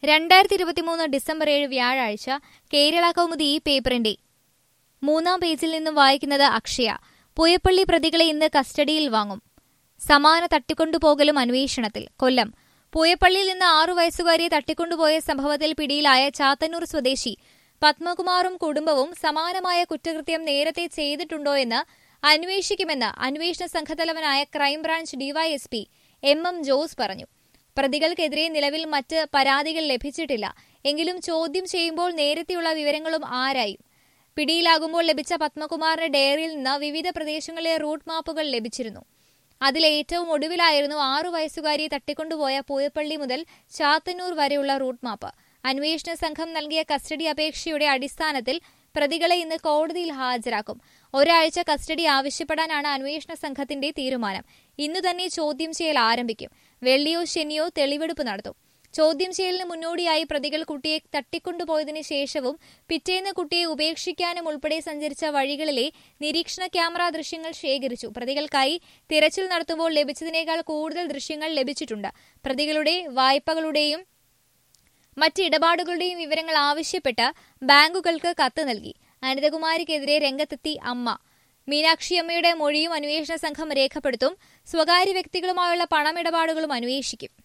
രണ്ടായിരത്തി ഇരുപത്തിമൂന്ന് ഡിസംബർ ഏഴ് വ്യാഴാഴ്ച കേരള കൗമുദി ഈ പേപ്പറിന്റെ മൂന്നാം പേജിൽ നിന്നും വായിക്കുന്നത് അക്ഷയ പുയപ്പള്ളി പ്രതികളെ ഇന്ന് കസ്റ്റഡിയിൽ വാങ്ങും സമാന തട്ടിക്കൊണ്ടുപോകലും അന്വേഷണത്തിൽ കൊല്ലം പൂയപ്പള്ളിയിൽ നിന്ന് ആറു വയസ്സുകാരിയെ തട്ടിക്കൊണ്ടുപോയ സംഭവത്തിൽ പിടിയിലായ ചാത്തന്നൂർ സ്വദേശി പത്മകുമാറും കുടുംബവും സമാനമായ കുറ്റകൃത്യം നേരത്തെ ചെയ്തിട്ടുണ്ടോ എന്ന് അന്വേഷിക്കുമെന്ന് അന്വേഷണ സംഘത്തലവനായ crime branch DYSP M M Jose പറഞ്ഞു പ്രതികൾക്കെതിരെ നിലവിൽ മറ്റ് പരാതികൾ ലഭിച്ചിട്ടില്ല എങ്കിലും ചോദ്യം ചെയ്യുമ്പോൾ നേരത്തെയുള്ള വിവരങ്ങളും ആരായും പിടിയിലാകുമ്പോൾ ലഭിച്ച പത്മകുമാറിന്റെ ഡയറിയിൽ നിന്ന് വിവിധ പ്രദേശങ്ങളിലെ റൂട്ട് മാപ്പുകൾ ലഭിച്ചിരുന്നു അതിൽ ഏറ്റവും ഒടുവിലായിരുന്നു ആറു വയസ്സുകാരിയെ തട്ടിക്കൊണ്ടുപോയ പൂയപ്പള്ളി മുതൽ ചാത്തന്നൂർ വരെയുള്ള റൂട്ട് മാപ്പ് അന്വേഷണ സംഘം നൽകിയ കസ്റ്റഡി അപേക്ഷയുടെ അടിസ്ഥാനത്തിൽ പ്രതികളെ ഇന്ന് കോടതിയിൽ ഹാജരാക്കും ഒരാഴ്ച കസ്റ്റഡി ആവശ്യപ്പെടാനാണ് അന്വേഷണ സംഘത്തിന്റെ തീരുമാനം ഇന്നു തന്നെ ചോദ്യം ചെയ്യൽ ആരംഭിക്കും വെള്ളിയോ ശനിയോ തെളിവെടുപ്പ് നടത്തും ചോദ്യം ചെയ്യലിന് മുന്നോടിയായി പ്രതികൾ കുട്ടിയെ തട്ടിക്കൊണ്ടുപോയതിനു ശേഷവും പിറ്റേന്ന് കുട്ടിയെ ഉപേക്ഷിക്കാനും ഉൾപ്പെടെ സഞ്ചരിച്ച വഴികളിലെ നിരീക്ഷണ ക്യാമറ ദൃശ്യങ്ങൾ ശേഖരിച്ചു പ്രതികൾക്കായി തിരച്ചിൽ നടത്തുമ്പോൾ ലഭിച്ചതിനേക്കാൾ കൂടുതൽ ദൃശ്യങ്ങൾ ലഭിച്ചിട്ടുണ്ട് പ്രതികളുടെ വായ്പകളുടെയും മറ്റ് ഇടപാടുകളുടെയും വിവരങ്ങൾ ആവശ്യപ്പെട്ട് ബാങ്കുകൾക്ക് കത്ത് നൽകി അനിതകുമാരിക്കെതിരെ രംഗത്തെത്തി അമ്മ മീനാക്ഷിയമ്മയുടെ മൊഴിയും അന്വേഷണ സംഘം രേഖപ്പെടുത്തും സ്വകാര്യ വ്യക്തികളുമായുള്ള പണമിടപാടുകളും അന്വേഷിക്കും